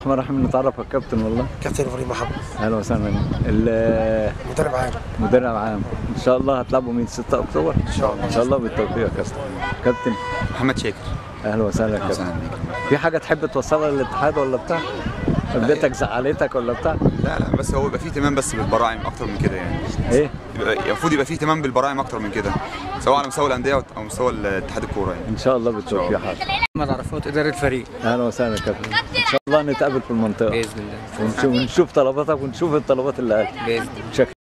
الرحمن الرحيم نتعرف على الكابتن والله كابتن ابراهيم محمد اهلا وسهلا ال- مدرب عام مدرب عام ان شاء الله هتلعبوا مين 6 اكتوبر ان شاء الله ان شاء الله بالتوفيق يا كابتن كابتن محمد شاكر اهلا وسهلا يا وسهلا كابتن بيك في حاجه تحب توصلها للاتحاد ولا بتاع اديتك زعلتك ولا بتاع لا لا بس هو يبقى فيه اهتمام بس بالبراعم اكتر من كده يعني ايه يبقى- المفروض يبقى فيه اهتمام بالبراعم اكتر من كده سواء على مستوى الانديه او مستوى اتحاد الكوره يعني ان شاء الله بالتوفيق حاضر محمد عرفات إدارة فريق اهلا وسهلا يا كابتن ان شاء الله نتقابل في المنطقه بإذن الله ونشوف, ونشوف طلباتك ونشوف الطلبات اللي قالت بإذن الله شكرا